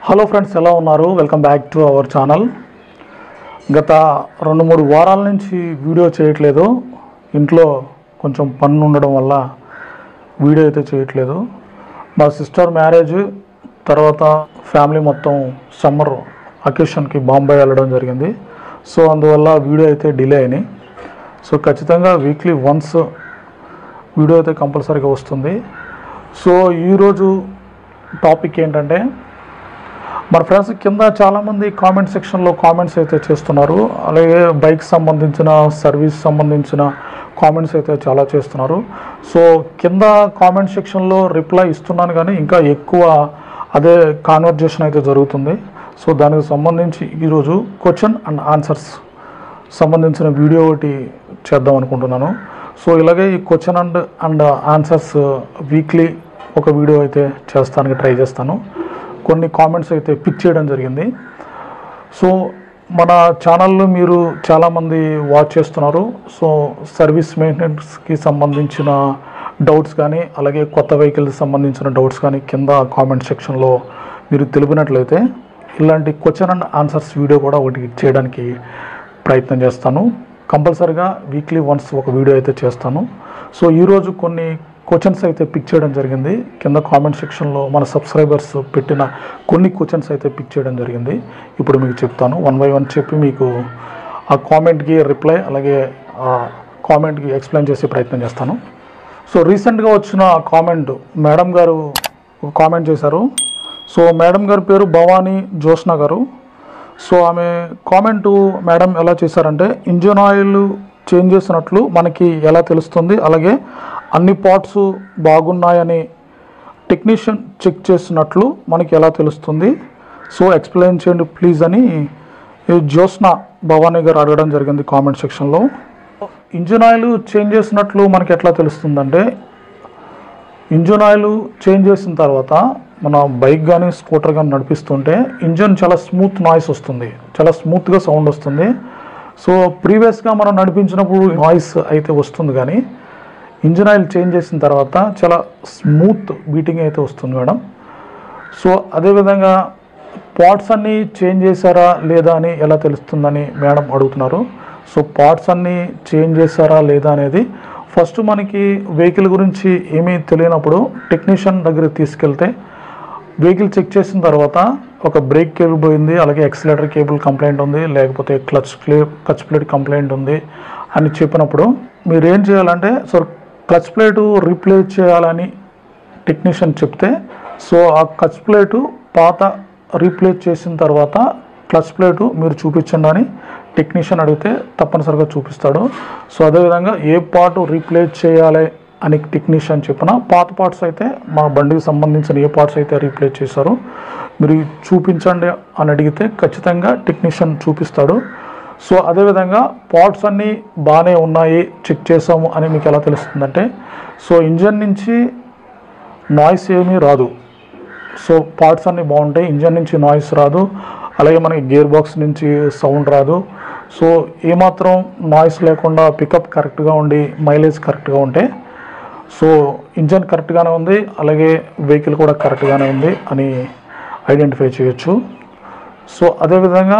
hello friends ఎలా ఉన్నారు welcome back to our channel గత రెండు మూడు వారాల నుంచి వీడియో చేయట్లేదు ఇంట్లో కొంచెం పన్ను ఉండడం వల్ల వీడియో అయితే చేయట్లేదు మా సిస్టర్ మ్యారేజ్ తర్వాత ఫ్యామిలీ మొత్తం సమ్మర్ అకేషన్కి బాంబే వెళ్ళడం జరిగింది సో అందువల్ల వీడియో అయితే డిలే అయినాయి సో ఖచ్చితంగా వీక్లీ వన్స్ వీడియో అయితే కంపల్సరీగా వస్తుంది సో ఈరోజు టాపిక్ ఏంటంటే మన ఫ్రెండ్స్ కింద చాలామంది కామెంట్ సెక్షన్లో కామెంట్స్ అయితే చేస్తున్నారు అలాగే బైక్ సంబంధించిన సర్వీస్ సంబంధించిన కామెంట్స్ అయితే చాలా చేస్తున్నారు సో కింద కామెంట్ సెక్షన్లో రిప్లై ఇస్తున్నాను కానీ ఇంకా ఎక్కువ అదే కాన్వర్జేషన్ అయితే జరుగుతుంది సో దానికి సంబంధించి ఈరోజు క్వశ్చన్ అండ్ ఆన్సర్స్ సంబంధించిన వీడియో ఒకటి చేద్దాం అనుకుంటున్నాను సో ఇలాగే ఈ question and and answers weekly ఒక వీడియో అయితే చేస్తానికి ట్రై చేస్తాను కొన్ని కామెంట్స్ అయితే పిక్ చేయడం జరిగింది సో మన ఛానల్లో మీరు చాలామంది వాచ్ చేస్తున్నారు సో సర్వీస్ మెయింటెనెన్స్కి సంబంధించిన డౌట్స్ కానీ అలాగే కొత్త వెహికల్కి సంబంధించిన డౌట్స్ కానీ కింద కామెంట్ సెక్షన్లో మీరు తెలిపినట్లయితే ఇలాంటి క్వశ్చన్ అండ్ ఆన్సర్స్ వీడియో కూడా ఒకటి చేయడానికి ప్రయత్నం చేస్తాను కంపల్సరిగా వీక్లీ వన్స్ ఒక వీడియో అయితే చేస్తాను సో ఈరోజు కొన్ని క్వశ్చన్స్ అయితే పిక్ చేయడం జరిగింది కింద కామెంట్ సెక్షన్లో మన సబ్స్క్రైబర్స్ పెట్టిన కొన్ని క్వశ్చన్స్ అయితే పిక్ చేయడం జరిగింది ఇప్పుడు మీకు చెప్తాను వన్ బై వన్ చెప్పి మీకు ఆ కామెంట్కి రిప్లై అలాగే ఆ కామెంట్కి ఎక్స్ప్లెయిన్ చేసే ప్రయత్నం చేస్తాను సో రీసెంట్గా వచ్చిన కామెంట్ మేడం గారు ఒక కామెంట్ చేశారు సో మేడం గారి పేరు భవానీ జోష్న గారు సో ఆమె కామెంటు మేడం ఎలా చేశారంటే ఇంజిన్ ఆయిల్ చేంజ్ చేసినట్లు మనకి ఎలా తెలుస్తుంది అలాగే అన్ని పార్ట్స్ బాగున్నాయని టెక్నీషియన్ చెక్ చేసినట్లు మనకి ఎలా తెలుస్తుంది సో ఎక్స్ప్లెయిన్ చేయండి ప్లీజ్ అని ఈ జ్యోత్స్న భవానీ గారు అడగడం జరిగింది కామెంట్ సెక్షన్లో ఇంజిన్ ఆయిల్ చేంజ్ చేసినట్లు మనకి ఎట్లా తెలుస్తుందంటే ఇంజిన్ ఆయిల్ చేంజ్ చేసిన తర్వాత మన బైక్ కానీ స్కూటర్ కానీ నడిపిస్తుంటే ఇంజిన్ చాలా స్మూత్ నాయిస్ వస్తుంది చాలా స్మూత్గా సౌండ్ వస్తుంది సో ప్రీవియస్గా మనం నడిపించినప్పుడు నాయిస్ అయితే వస్తుంది కానీ ఇంజిన్ ఆయిల్ చేంజ్ చేసిన తర్వాత చాలా స్మూత్ బీటింగ్ అయితే వస్తుంది మేడం సో అదేవిధంగా పార్ట్స్ అన్నీ చేంజ్ చేశారా లేదా అని ఎలా తెలుస్తుందని మేడం అడుగుతున్నారు సో పార్ట్స్ అన్నీ చేంజ్ చేశారా లేదా అనేది ఫస్ట్ మనకి వెహికల్ గురించి ఏమీ తెలియనప్పుడు టెక్నీషియన్ దగ్గరికి తీసుకెళ్తే వెహికల్ చెక్ చేసిన తర్వాత ఒక బ్రేక్ కేబుల్ పోయింది అలాగే ఎక్సిలేటర్ కేబుల్ కంప్లైంట్ ఉంది లేకపోతే clutch play clutch plate complaint ఉంది అని చెప్పినప్పుడు మీరు ఏం చేయాలంటే సో క్లచ్ ప్లేటు రీప్లేస్ చేయాలని టెక్నీషియన్ చెప్తే సో ఆ క్లచ్ ప్లేటు పాత రీప్లేస్ చేసిన తర్వాత క్లచ్ ప్లేటు మీరు చూపించండి అని టెక్నీషియన్ అడిగితే తప్పనిసరిగా చూపిస్తాడు సో అదేవిధంగా ఏ పార్ట్ రీప్లేస్ చేయాలి అని టెక్నీషియన్ చెప్పిన పాత పార్ట్స్ అయితే మా బండికి సంబంధించిన ఏ పార్ట్స్ అయితే రీప్లేస్ చేశారో మీరు చూపించండి అని అడిగితే ఖచ్చితంగా టెక్నీషియన్ చూపిస్తాడు సో అదేవిధంగా పార్ట్స్ అన్నీ బాగానే ఉన్నాయి చెక్ చేసాము అని మీకు ఎలా తెలుస్తుందంటే సో ఇంజన్ నుంచి నాయిస్ ఏమీ రాదు సో పార్ట్స్ అన్నీ బాగుంటాయి ఇంజన్ నుంచి నాయిస్ రాదు అలాగే మనకి గేర్ బాక్స్ నుంచి సౌండ్ రాదు సో ఏమాత్రం నాయిస్ లేకుండా పికప్ కరెక్ట్గా ఉండి మైలేజ్ కరెక్ట్గా ఉంటే సో ఇంజన్ కరెక్ట్గానే ఉంది అలాగే వెహికల్ కూడా కరెక్ట్గానే ఉంది అని ఐడెంటిఫై చేయొచ్చు సో అదేవిధంగా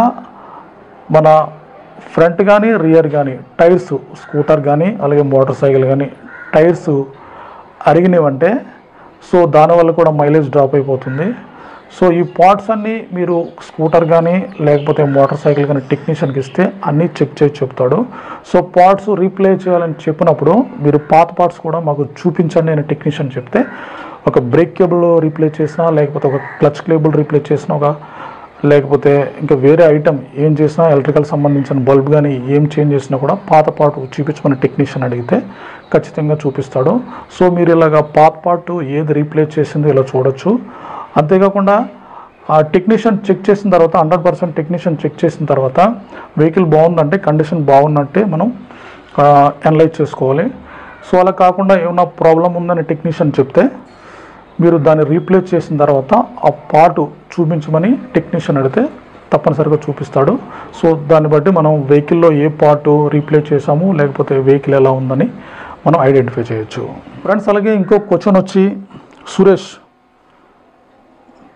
మన ఫ్రంట్ కానీ రియర్ కానీ టైర్స్ స్కూటర్ కానీ అలాగే మోటార్ సైకిల్ కానీ టైర్స్ అరిగినవంటే సో దానివల్ల కూడా మైలేజ్ డ్రాప్ అయిపోతుంది సో ఈ పార్ట్స్ అన్నీ మీరు స్కూటర్ కానీ లేకపోతే మోటార్ సైకిల్ కానీ టెక్నీషియన్కి ఇస్తే అన్నీ చెక్ చేసి చెప్తాడు సో పార్ట్స్ రీప్లేస్ చేయాలని చెప్పినప్పుడు మీరు పాత పార్ట్స్ కూడా మాకు చూపించండి అని టెక్నీషియన్ చెప్తే ఒక బ్రేక్ కేబుల్ రీప్లేస్ చేసినా లేకపోతే ఒక క్లచ్ కేబుల్ రీప్లేస్ చేసినా ఒక లేకపోతే ఇంకా వేరే ఐటమ్ ఏం చేసినా ఎలక్ట్రికల్ సంబంధించిన బల్బ్ కానీ ఏం చేంజ్ చేసినా కూడా పాత పార్ట్ చూపించమని టెక్నీషియన్ అడిగితే ఖచ్చితంగా చూపిస్తాడు సో మీరు ఇలాగ పాత పార్ట్ ఏది రీప్లేస్ చేసిందో ఇలా చూడొచ్చు అంతేకాకుండా ఆ టెక్నీషియన్ చెక్ చేసిన తర్వాత హండ్రెడ్ పర్సెంట్ టెక్నీషియన్ చెక్ చేసిన తర్వాత వెహికల్ బాగుందంటే కండిషన్ బాగున్నట్టే మనం అనలైజ్ చేసుకోవాలి సో అలా కాకుండా ఏమైనా ప్రాబ్లం ఉందని టెక్నీషియన్ చెప్తే మీరు దాన్ని రీప్లేస్ చేసిన తర్వాత ఆ పార్ట్ చూపించమని టెక్నీషియన్ అడిగితే తప్పనిసరిగా చూపిస్తాడు సో దాన్ని బట్టి మనం వెహికల్లో ఏ పార్ట్ రీప్లేస్ చేసాము లేకపోతే వెహికల్ ఎలా ఉందని మనం ఐడెంటిఫై చేయొచ్చు ఫ్రెండ్స్ అలాగే ఇంకో క్వశ్చన్ వచ్చి సురేష్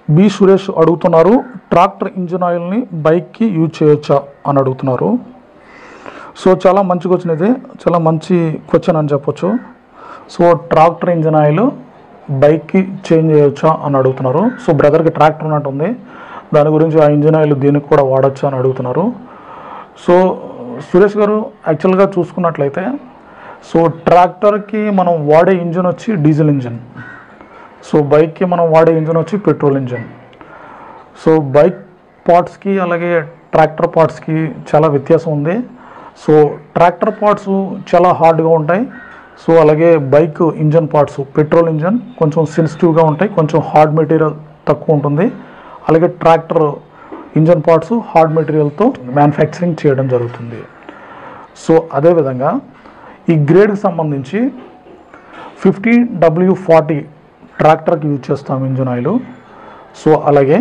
బి సురేష్ అడుగుతున్నారు ట్రాక్టర్ ఇంజిన్ ఆయిల్ని బైక్కి యూజ్ చేయొచ్చా అని అడుగుతున్నారు సో చాలా మంచి క్వశ్చన్ ఇది చాలా మంచి క్వశ్చన్ అని చెప్పొచ్చు సో ట్రాక్టర్ ఇంజిన్ ఆయిల్ బైక్కి చేంజ్ చేయొచ్చా అని అడుగుతున్నారు సో బ్రదర్కి ట్రాక్టర్ ఉన్నట్టుంది దాని గురించి ఆ ఇంజిన్ ఆయిల్ దీనికి కూడా వాడచ్చా అని అడుగుతున్నారు సో సురేష్ గారు యాక్చువల్గా చూసుకున్నట్లయితే సో ట్రాక్టర్కి మనం వాడే ఇంజిన్ వచ్చి డీజిల్ ఇంజిన్ సో బైక్కి మనం వాడే ఇంజిన్ వచ్చి పెట్రోల్ ఇంజిన్ సో బైక్ పార్ట్స్కి అలాగే ట్రాక్టర్ పార్ట్స్కి చాలా వ్యత్యాసం ఉంది సో ట్రాక్టర్ పార్ట్స్ చాలా హార్డ్గా ఉంటాయి సో అలాగే bike engine parts petrol engine కొంచెం సెన్సిటివ్గా ఉంటాయి కొంచెం హార్డ్ మెటీరియల్ తక్కువ ఉంటుంది అలాగే ట్రాక్టర్ ఇంజన్ పార్ట్స్ హార్డ్ మెటీరియల్తో మ్యానుఫ్యాక్చరింగ్ చేయడం జరుగుతుంది సో అదేవిధంగా ఈ గ్రేడ్కి సంబంధించి ఫిఫ్టీ డబ్ల్యూ ఫార్టీ ట్రాక్టర్కి యూజ్ చేస్తాం ఇంజన్ ఆయిల్ సో అలాగే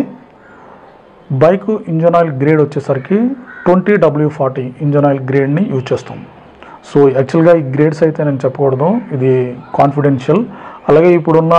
బైక్ ఇంజన్ ఆయిల్ గ్రేడ్ వచ్చేసరికి twenty W forty engine oil గ్రేడ్ని యూజ్ చేస్తాం సో యాక్చువల్గా ఈ గ్రేడ్స్ అయితే నేను చెప్పకూడదు ఇది కాన్ఫిడెన్షియల్ అలాగే ఇప్పుడున్న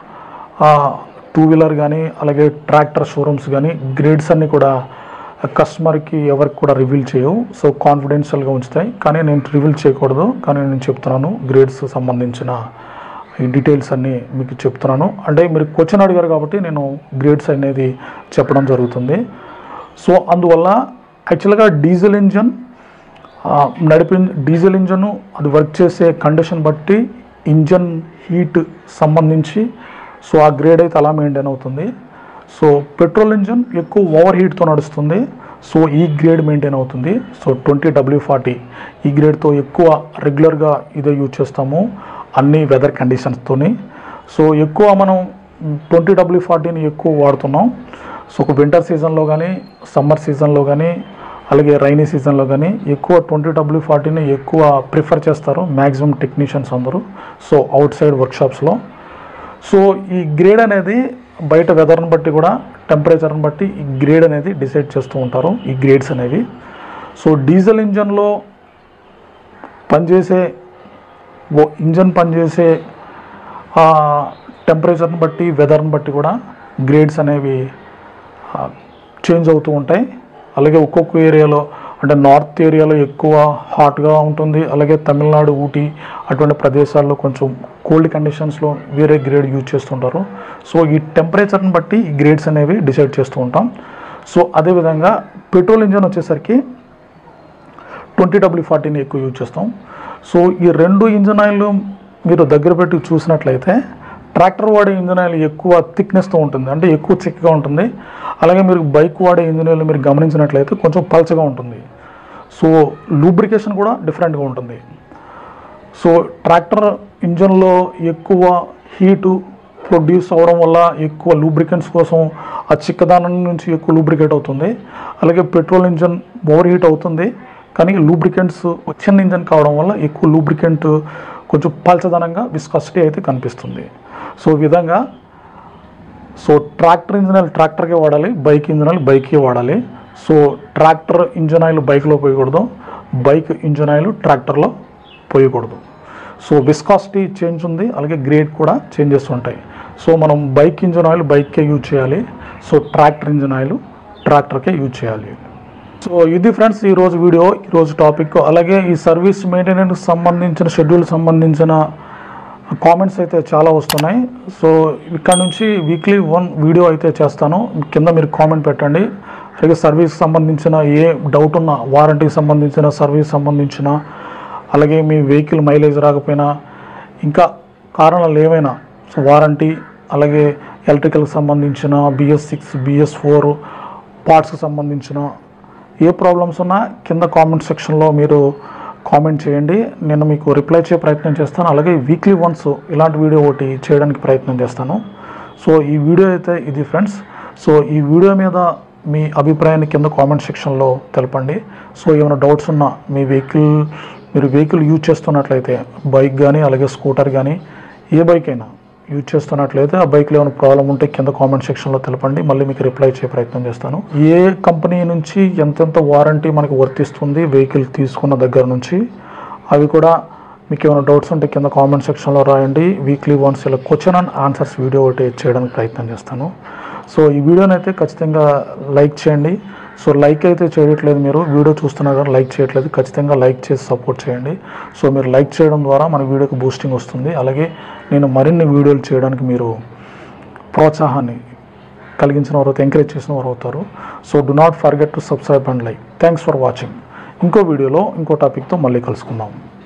టూ వీలర్ కానీ అలాగే ట్రాక్టర్ షోరూమ్స్ కానీ గ్రేడ్స్ అన్నీ కూడా కస్టమర్కి ఎవరికి కూడా రివీల్ చేయవు సో కాన్ఫిడెన్షియల్గా ఉంచుతాయి కానీ నేను రివీల్ చేయకూడదు కానీ నేను చెప్తున్నాను గ్రేడ్స్ సంబంధించిన ఈ డీటెయిల్స్ అన్నీ మీకు చెప్తున్నాను అంటే మీరు క్వశ్చన్ అడిగారు కాబట్టి నేను గ్రేడ్స్ అనేది చెప్పడం జరుగుతుంది సో అందువల్ల యాక్చువల్గా డీజిల్ ఇంజన్ నడిపి డీజిల్ ఇంజన్ అది వర్క్ చేసే కండిషన్ బట్టి ఇంజన్ హీట్ సంబంధించి సో ఆ గ్రేడ్ అయితే అలా మెయింటైన్ అవుతుంది సో పెట్రోల్ ఇంజన్ ఎక్కువ ఓవర్ హీట్తో నడుస్తుంది సో ఈ గ్రేడ్ మెయింటైన్ అవుతుంది సో ట్వంటీ డబ్ల్యూ ఫార్టీ ఈ గ్రేడ్తో ఎక్కువ రెగ్యులర్గా ఇదే యూజ్ చేస్తాము అన్ని వెదర్ కండిషన్స్తోని సో ఎక్కువ మనం ట్వంటీ డబ్ల్యూ ఫార్టీని ఎక్కువ వాడుతున్నాం సో ఒక వింటర్ సీజన్లో కానీ సమ్మర్ సీజన్లో కానీ అలాగే రైనీ సీజన్లో కానీ ఎక్కువ ట్వంటీ డబ్ల్యూ ఫార్టీని ఎక్కువ ప్రిఫర్ చేస్తారు మ్యాక్సిమం టెక్నీషియన్స్ అందరూ సో అవుట్ సైడ్ వర్క్షాప్స్లో సో ఈ గ్రేడ్ అనేది బయట వెదర్ని బట్టి కూడా టెంపరేచర్ని బట్టి ఈ గ్రేడ్ అనేది డిసైడ్ చేస్తూ ఉంటారు ఈ గ్రేడ్స్ అనేవి సో డీజిల్ ఇంజన్లో పనిచేసే ఓ ఇంజన్ పనిచేసే టెంపరేచర్ని బట్టి వెదర్ని బట్టి కూడా గ్రేడ్స్ అనేవి చేంజ్ అవుతూ ఉంటాయి అలాగే ఒక్కొక్క ఏరియాలో అంటే నార్త్ ఏరియాలో ఎక్కువ హాట్గా ఉంటుంది అలాగే తమిళనాడు ఊటీ అటువంటి ప్రదేశాల్లో కొంచెం కోల్డ్ కండిషన్స్లో వేరే గ్రేడ్ యూజ్ చేస్తుంటారు సో ఈ టెంపరేచర్ని బట్టి ఈ గ్రేడ్స్ అనేవి డిసైడ్ చేస్తూ ఉంటాం సో అదేవిధంగా పెట్రోల్ ఇంజన్ వచ్చేసరికి ట్వంటీ డబ్ల్యూ ఫార్టీని ఎక్కువ యూజ్ చేస్తాం సో ఈ రెండు ఇంజన్ ఆయిల్ మీరు దగ్గర పెట్టి చూసినట్లయితే ట్రాక్టర్ వాడే ఇంజన్ ఆయిల్ ఎక్కువ థిక్నెస్తో ఉంటుంది అంటే ఎక్కువ చిక్కగా ఉంటుంది అలాగే మీరు బైక్ వాడే ఇంజన్ ఆయిల్ మీరు గమనించినట్లయితే కొంచెం పల్చగా ఉంటుంది సో లూబ్రికేషన్ కూడా డిఫరెంట్గా ఉంటుంది సో ట్రాక్టర్ ఇంజన్లో ఎక్కువ హీటు ప్రొడ్యూస్ అవ్వడం వల్ల ఎక్కువ లూబ్రికెంట్స్ కోసం ఆ చిక్కదానం నుంచి ఎక్కువ లూబ్రికేట్ అవుతుంది అలాగే పెట్రోల్ ఇంజన్ ఓవర్ హీట్ అవుతుంది కానీ లూబ్రికెంట్స్ చిన్న ఇంజన్ కావడం వల్ల ఎక్కువ లూబ్రికెంట్ కొంచెం పల్చదనంగా విస్కాసిటీ అయితే కనిపిస్తుంది సో ఈ విధంగా సో ట్రాక్టర్ ఇంజన్ ఆయిల్ ట్రాక్టర్కే వాడాలి బైక్ ఇంజన్ ఆయిల్ బైక్కే వాడాలి సో ట్రాక్టర్ ఇంజన్ ఆయిల్ బైక్లో పోయకూడదు బైక్ ఇంజన్ ఆయిల్ ట్రాక్టర్లో పోయకూడదు సో విస్కాసిటీ చేంజ్ ఉంది అలాగే గ్రేడ్ కూడా చేంజెస్ ఉంటాయి సో మనం బైక్ ఇంజన్ ఆయిల్ బైక్కే యూజ్ చేయాలి సో ట్రాక్టర్ ఇంజన్ ఆయిల్ ట్రాక్టర్కే యూజ్ చేయాలి సో ఇది ఫ్రెండ్స్ ఈరోజు వీడియో ఈరోజు టాపిక్ అలాగే ఈ సర్వీస్ మెయింటెనెన్స్ సంబంధించిన షెడ్యూల్ సంబంధించిన కామెంట్స్ అయితే చాలా వస్తున్నాయి సో ఇక్కడ నుంచి వీక్లీ వన్ వీడియో అయితే చేస్తాను కింద మీరు కామెంట్ పెట్టండి అలాగే సర్వీస్ సంబంధించిన ఏ డౌట్ ఉన్న వారంటీకి సంబంధించిన సర్వీస్ సంబంధించిన అలాగే మీ వెహికల్ మైలేజ్ రాకపోయినా ఇంకా కారణాలు ఏమైనా సో వారంటీ అలాగే ఎలక్ట్రికల్కి సంబంధించిన బిఎస్ సిక్స్ బిఎస్ ఫోర్ పార్ట్స్కి సంబంధించిన ఏ ప్రాబ్లమ్స్ ఉన్నా కింద కామెంట్ సెక్షన్లో మీరు కామెంట్ చేయండి నేను మీకు రిప్లై చేయ ప్రయత్నం చేస్తాను అలాగే వీక్లీ వన్స్ ఇలాంటి వీడియో ఒకటి చేయడానికి ప్రయత్నం చేస్తాను సో ఈ వీడియో అయితే ఇది ఫ్రెండ్స్ సో ఈ వీడియో మీద మీ అభిప్రాయాన్ని కింద కామెంట్ సెక్షన్లో తెలపండి సో ఏమైనా డౌట్స్ ఉన్నా మీ వెహికల్ మీరు వెహికల్ యూజ్ చేస్తున్నట్లయితే బైక్ కానీ అలాగే స్కూటర్ కానీ ఏ బైక్ అయినా యూజ్ చేస్తున్నట్లయితే ఆ బైక్లో ఏమైనా ప్రాబ్లం ఉంటే కింద కామెంట్ సెక్షన్లో తెలపండి మళ్ళీ మీకు రిప్లై చేయ ప్రయత్నం చేస్తాను ఏ కంపెనీ నుంచి ఎంతెంత వారంటీ మనకు వర్తిస్తుంది వెహికల్ తీసుకున్న దగ్గర నుంచి అవి కూడా మీకు ఏమైనా డౌట్స్ ఉంటే కింద కామెంట్ సెక్షన్లో రాయండి వీక్లీ వన్స్ ఇలా క్వశ్చన్ అండ్ ఆన్సర్స్ వీడియో ఒకటి చేయడానికి ప్రయత్నం చేస్తాను సో ఈ వీడియోని అయితే ఖచ్చితంగా లైక్ చేయండి సో లైక్ అయితే చేయట్లేదు మీరు వీడియో చూస్తున్నా కానీ లైక్ చేయట్లేదు ఖచ్చితంగా లైక్ చేసి సపోర్ట్ చేయండి సో మీరు లైక్ చేయడం ద్వారా మన వీడియోకి బూస్టింగ్ వస్తుంది అలాగే నేను మరిన్ని వీడియోలు చేయడానికి మీరు ప్రోత్సాహాన్ని కలిగించిన వారు ఎంకరేజ్ చేసిన వారు అవుతారు so do not forget to subscribe and like thanks for watching ఇంకో వీడియోలో ఇంకో టాపిక్తో మళ్ళీ కలుసుకుందాం